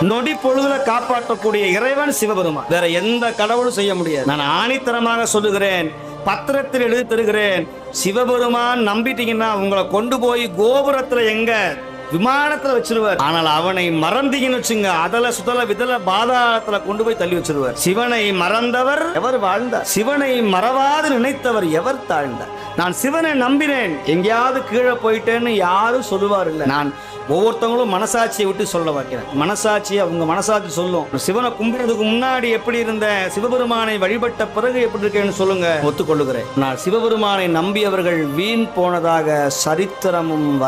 நொடி பொழுதுல காப்பாற்றக்கூடிய இறைவன் சிவபெருமான் வேற எந்த கடவுளும் செய்ய முடியாது நான் ஆணித்தரமாக சொல்லுகிறேன் பத்திரத்தில் எழுதி தருகிறேன் சிவபெருமான் நம்பிட்டீங்கன்னா உங்களை கொண்டு போய் கோபுரத்துல எங்க விமானத்துல வச்சிருவார் ஆனால் அவனை மறந்தீங்கன்னு வச்சுங்க அதல சுதல விதல பாதாளத்துல கொண்டு போய் தள்ளி வச்சிருவார் சிவனை மறந்தவர் எவர் வாழ்ந்தார் சிவனை மறவாது நினைத்தவர் எவர் தாழ்ந்தார் நான் சிவனை நம்பினேன் எங்கேயாவது கீழே போயிட்டேன்னு யாரும் சொல்லுவார் இல்ல நான் ஒவ்வொருத்தவங்களும் மனசாட்சியை விட்டு சொல்ல வைக்கிறேன் மனசாட்சி அவங்க மனசாட்சி சொல்லும் சிவனை கும்பிடுறதுக்கு முன்னாடி எப்படி இருந்த சிவபெருமானை வழிபட்ட பிறகு எப்படி இருக்கேன்னு சொல்லுங்க ஒத்துக்கொள்ளுகிறேன் நான் சிவபெருமானை நம்பியவர்கள் வீண் போனதாக சரித்திரமும் வர